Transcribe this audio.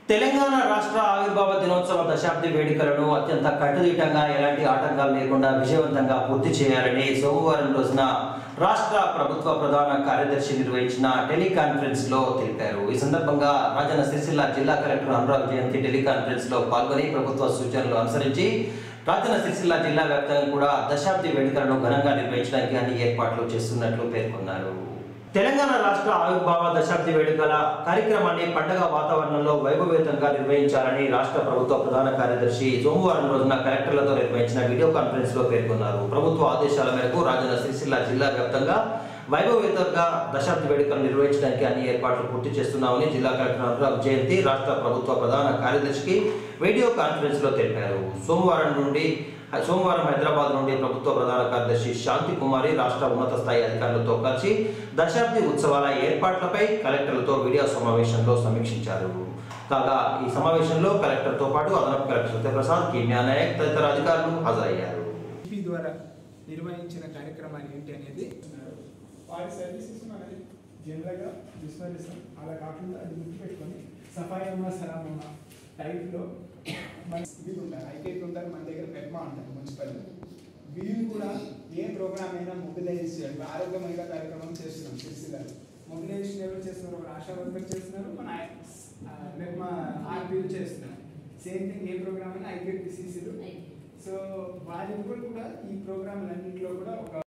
తెలంగాణ రాష్ట్ర ఆవిర్భావ దినోత్సవ దశాబ్ది వేడుకలను అత్యంత కట్టుదిట్టంగా ఎలాంటి ఆటంకాలు లేకుండా విజయవంతంగా పూర్తి చేయాలని సోమవారం రోజున రాష్ట్ర ప్రభుత్వ ప్రధాన కార్యదర్శి నిర్వహించిన టెలికాన్ఫరెన్స్ లో తెలిపారు ఈ సందర్భంగా రాజన్న సిరిసిల్ల జిల్లా కలెక్టర్ అనురాగ్ జయంతి టెలికాన్ఫరెన్స్ లో పాల్గొని ప్రభుత్వ సూచనలు అనుసరించి రాజన్న సిరిసిల్ల జిల్లా వ్యాప్తంగా కూడా దశాబ్ది వేడుకలను ఘనంగా నిర్వహించడానికి అన్ని ఏర్పాట్లు చేస్తున్నట్లు పేర్కొన్నారు తెలంగాణ రాష్ట్ర ఆవిర్భావ దశాబ్ది వేడుకల కార్యక్రమాన్ని పండగ వాతావరణంలో వైభవేతంగా నిర్వహించాలని రాష్ట్ర ప్రభుత్వ ప్రధాన కార్యదర్శి సోమవారం రోజున కలెక్టర్లతో నిర్వహించిన వీడియో కాన్ఫరెన్స్ లో పేర్కొన్నారు ప్రభుత్వ ఆదేశాల మేరకు రాజన్న సిరిసిల్ల జిల్లా వ్యాప్తంగా వైభవేతంగా దశాబ్ది వేడుకలు నిర్వహించడానికి అన్ని ఏర్పాట్లు పూర్తి చేస్తున్నామని జిల్లా కలెక్టర్ అనురాగ్ జయంతి రాష్ట్ర ప్రభుత్వ ప్రధాన కార్యదర్శికి వీడియో కాన్ఫరెన్స్ లో తెలిపారు సోమవారం నుండి సోమవారం హైదరాబాద్ నుండి ప్రభుత్వ ప్రధాన కార్యదర్శి శాంతి కుమారి రాష్ట్ర ఉన్నత స్థాయి అధికారులతో కలిసి దశాబ్ది ఉత్సవాల ఏర్పాట్లపై కలెక్టర్లతో వీడియో సమావేశంలో సమీక్షించారు కాగా ఈ సమావేశంలో కలెక్టర్తో పాటు అదనపు కలెక్టర్ సత్యప్రసాద్ కిమ్యా నాయక్ తదితర అధికారులు హాజరయ్యారు పి ద్వారా నిర్వహించిన కార్యక్రమాలు ఏంటి అనేది వారి సర్వీసెస్ మనది జనరల్గా విస్మరిస్తాం అలా కాకుండా అది గుర్తుపెట్టుకొని సఫాయమ్మ సలామమ్మ టైప్లో మన వీళ్ళు ఉంటారు ఐకేపీ ఉంటారు మన దగ్గర పెట్మా ఉంటారు మున్సిపల్ వీళ్ళు కూడా ఏ ప్రోగ్రామ్ అయినా మొబిలైజ్ చేయాలి ఆరోగ్యమైన కార్యక్రమం చేస్తున్నాం సిరిసిల్లలో మొబిలైజేషన్ ఎవరు చేస్తున్నారు ఒక ఆశా వర్కర్ చేస్తున్నారు మన మెప్మా ఆర్పీలు చేస్తున్నారు సేమ్ థింగ్ ఏ ప్రోగ్రామ్ అయినా ఐకేపీ సిసిలు సో వారి కూడా ఈ ప్రోగ్రాంలన్నింటిలో కూడా ఒక